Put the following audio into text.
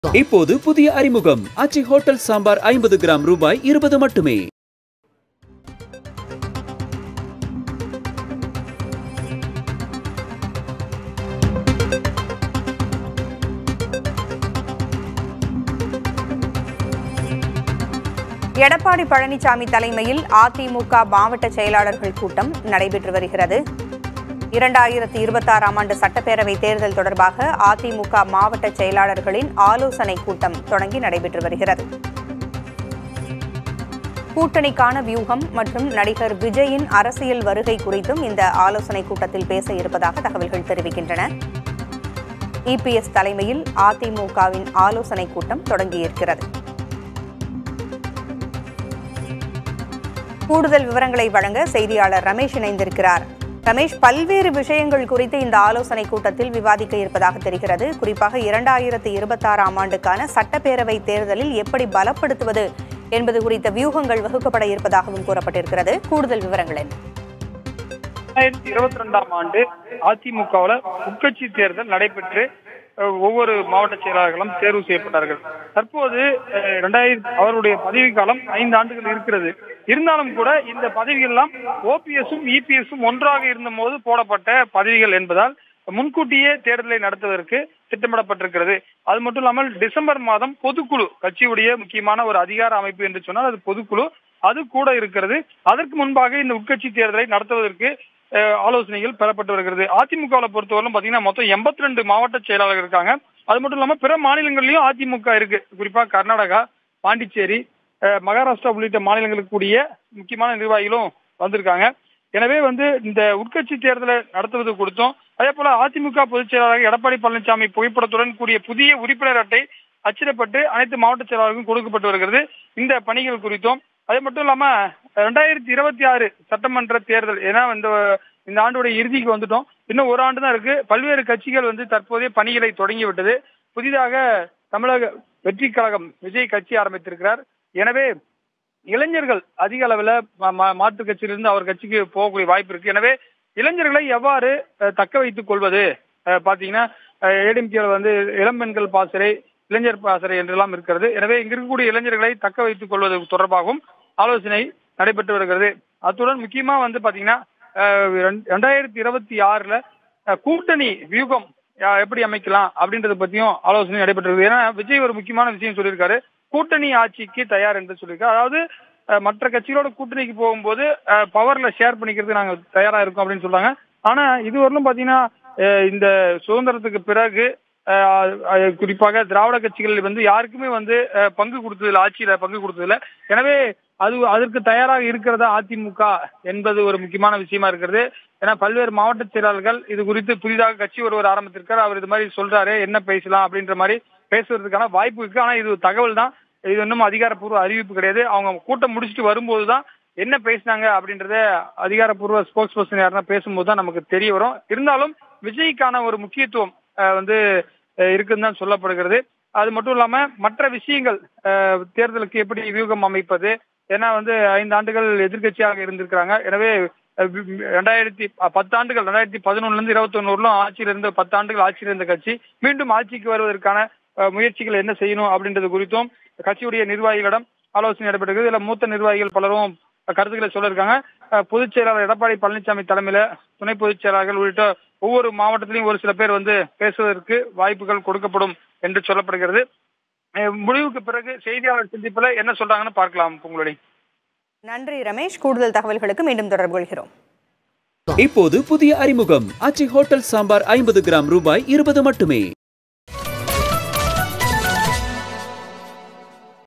இப்போது புதிய அறிமுகம் அச்சி ஹோட்டல் சாம்பார் ஐம்பது கிராம் ரூபாய் இருபது மட்டுமே எடப்பாடி பழனிசாமி தலைமையில் அதிமுக மாவட்ட செயலாளர்கள் கூட்டம் நடைபெற்று வருகிறது இரண்டாயிரத்தி இருபத்தாறாம் ஆண்டு சட்டப்பேரவை தேர்தல் தொடர்பாக அதிமுக மாவட்ட செயலாளர்களின் ஆலோசனை கூட்டம் தொடங்கி நடைபெற்று வருகிறது கூட்டணிக்கான வியூகம் மற்றும் நடிகர் விஜயின் அரசியல் வருகை குறித்தும் இந்த ஆலோசனை கூட்டத்தில் பேச இருப்பதாக தகவல்கள் தெரிவிக்கின்றன இபிஎஸ் தலைமையில் அதிமுகவின் ஆலோசனை கூட்டம் தொடங்கியிருக்கிறது கூடுதல் விவரங்களை வழங்க செய்தியாளர் ரமேஷ் இணைந்திருக்கிறார் ரமேஷ் பல்வேறு விஷயங்கள் குறித்து இந்த ஆலோசனை கூட்டத்தில் விவாதிக்க இருப்பதாக தெரிகிறது குறிப்பாக இரண்டாயிரத்தி இருபத்தாறாம் ஆண்டுக்கான சட்டப்பேரவை தேர்தலில் எப்படி பலப்படுத்துவது என்பது குறித்த வியூகங்கள் வகுக்கப்பட இருப்பதாகவும் கூறப்பட்டிருக்கிறது கூடுதல் விவரங்கள் என்ன ரெண்டாயிரத்தி இருபத்தி ரெண்டாம் ஆண்டு அதிமுகவுல உட்கட்சி தேர்தல் நடைபெற்று அஹ், ஒவ்வொரு மாவட்ட செயலாளர்களும் தேர்வு செய்யப்பட்டார்கள் தற்போது அஹ், ரெண்டாயிரத்தி அவருடைய பதவி காலம் ஐந்து ஆண்டுகள் இருக்கிறது இருந்தாலும் கூட இந்த பதவிகள் எல்லாம் ஓபிஎஸும் இபிஎஸும் ஒன்றாக இருந்த போது போடப்பட்ட பதவிகள் என்பதால் முன்கூட்டியே தேர்தலை நடத்துவதற்கு திட்டமிடப்பட்டிருக்கிறது அது மட்டும் இல்லாமல் டிசம்பர் மாதம் பொதுக்குழு கட்சியுடைய முக்கியமான ஒரு அதிகார அமைப்பு என்று சொன்னால் அது பொதுக்குழு அது கூட இருக்கிறது அதற்கு முன்பாக இந்த உட்கட்சி தேர்தலை நடத்துவதற்கு அஹ், ஆலோசனைகள் பெறப்பட்டு வருகிறது அதிமுகவை பொறுத்தவரையிலும் பாத்தீங்கன்னா மொத்தம் எண்பத்தி ரெண்டு மாவட்ட செயலாளர்கள் இருக்காங்க அது மட்டும் இல்லாம பிற மாநிலங்கள்லயும் அதிமுக இருக்கு குறிப்பா கர்நாடகா பாண்டிச்சேரி அஹ், மகாராஷ்டிரா உள்ளிட்ட மாநிலங்களுக்கு கூடிய முக்கியமான நிர்வாகிகளும் வந்திருக்காங்க எனவே வந்து இந்த உட்கட்சி தேர்தலை நடத்துவது குறித்தும் அதே போல அதிமுக பொதுச் செயலாளர் எடப்பாடி பழனிசாமி புகைப்படத்துடன் கூடிய புதிய உறுப்பினர் அட்டை அச்சிடப்பட்டு அனைத்து மாவட்ட செயலாளர்களுக்கும் கொடுக்கப்பட்டு வருகிறது இந்த பணிகள் குறித்தும் அது மட்டும் இல்லாம ரெண்டாயிரத்தி இருபத்தி ஆறு சட்டமன்ற தேர்தல் ஏன்னா இந்த இந்த ஆண்டுடைய இறுதிக்கு வந்துட்டோம் இன்னும் ஒரு ஆண்டு தான் இருக்கு பல்வேறு கட்சிகள் வந்து தற்போதைய பணிகளை தொடங்கி விட்டது புதிதாக தமிழக வெற்றி கழகம் விஜய் கட்சி ஆரம்பித்திருக்கிறார் எனவே இளைஞர்கள் அதிக அளவுல மா- மா- மாற்றுக் கட்சியிலிருந்து அவர் கட்சிக்கு போகக்கூடிய வாய்ப்பு இருக்கு எனவே இளைஞர்களை எவ்வாறு அஹ், தக்க வைத்துக் கொள்வது அஹ், பாத்தீங்கன்னா ஏடிஎம்கே வந்து இளம்பெண்கள் பாசறை இளைஞர் பாசறை என்றெல்லாம் இருக்கிறது எனவே இங்க இருக்கக்கூடிய இளைஞர்களை தக்க வைத்துக் கொள்வது தொடர்பாகவும் ஆலோசனை நடைபெற்று வருகிறது அத்துடன் முக்கியமா வந்து பாத்தீங்கன்னா அஹ், ரெண்டு- ரெண்டாயிரத்தி இருபத்தி ஆறுல அஹ், கூட்டணி வியூகம் அஹ், எப்படி அமைக்கலாம் அப்படின்றத பத்தியும் ஆலோசனை நடைபெற்றது ஏன்னா விஜய் ஒரு முக்கியமான விஷயம் சொல்லியிருக்காரு கூட்டணி ஆட்சிக்கு தயார் என்று சொல்லியிருக்காரு அதாவது அஹ், மற்ற கட்சிகளோட கூட்டணிக்கு போகும்போது பவர்ல ஷேர் பண்ணிக்கிறது நாங்க தயாரா இருக்கோம் அப்படின்னு சொல்றாங்க ஆனா இதுவரையிலும் பாத்தீங்கன்னா அஹ், இந்த சுதந்திரத்துக்கு பிறகு அஹ், அஹ், குறிப்பாக திராவிட கட்சிகள் வந்து யாருக்குமே வந்து அஹ், பங்கு கொடுத்ததில்ல ஆட்சியில பங்கு கொடுத்ததில்ல எனவே அது அதற்கு தயாராக இருக்கிறதா அதிமுக என்பது ஒரு முக்கியமான விஷயமா இருக்கிறது ஏன்னா பல்வேறு மாவட்ட செயலாளர்கள் இது குறித்து புதிதாக கட்சி ஒருவர் ஆரம்பித்திருக்கார் அவர் இது மாதிரி சொல்றாரு என்ன பேசலாம் அப்படின்ற மாதிரி பேசுறதுக்கான வாய்ப்பு இருக்கு ஆனா இது ஒரு தகவல் தான் இது இன்னும் அதிகாரப்பூர்வ அறிவிப்பு கிடையாது அவங்க கூட்டம் முடிச்சுட்டு வரும்போது தான் என்ன பேசினாங்க அப்படின்றத அதிகாரப்பூர்வ ஸ்போக்ஸ் பர்சன் யாருன்னா பேசும்போது தான் நமக்கு தெரிய வரும் இருந்தாலும் விஜய்க்கான ஒரு முக்கியத்துவம் அஹ், வந்து அஹ், இருக்குன்னு தான் சொல்லப்படுகிறது அது மட்டும் இல்லாம மற்ற விஷயங்கள் அஹ், தேர்தலுக்கு எப்படி வியூகம் அமைப்பது ஏன்னா வந்து ஐந்து ஆண்டுகள் எதிர்க்கட்சியாக இருந்திருக்கிறாங்க எனவே அஹ், வி- வி- ரெண்டாயிரத்தி ப- பத்தாண்டுகள் ரெண்டாயிரத்தி பதினொன்னுல இருந்து இருபத்தி ஒன்னூர்லும் ஆட்சியில் இருந்த பத்தாண்டுகள் ஆட்சியில் இருந்த கட்சி மீண்டும் ஆட்சிக்கு வருவதற்கான அஹ், முயற்சிகள் என்ன செய்யணும் அப்படின்றது குறித்தும் கட்சியுடைய நிர்வாகிகளிடம் ஆலோசனை நடைபெற்றது இதுல மூத்த நிர்வாகிகள் பலரும் கருத்துக்களை சொல்லியிருக்காங்க அஹ், பொதுச் செயலாளர் எடப்பாடி பழனிசாமி தலைமையில துணை பொதுச் செயலாளர்கள் உள்ளிட்ட ஒவ்வொரு மாவட்டத்திலையும் ஒரு சில பேர் வந்து பேசுவதற்கு வாய்ப்புகள் கொடுக்கப்படும் என்று சொல்லப்படுகிறது அஹ், முடிவுக்கு பிறகு செய்தியாளர் சந்திப்புல என்ன சொல்றாங்கன்னு பார்க்கலாம் உங்களுடைய நன்றி ரமேஷ் கூடுதல் தகவல்களுக்கு மீண்டும் தொடர்பு கொள்கிறோம் இப்போது புதிய அறிமுகம் அச்சி ஹோட்டல் சாம்பார் ஐம்பது கிராம் ரூபாய் இருபது மட்டுமே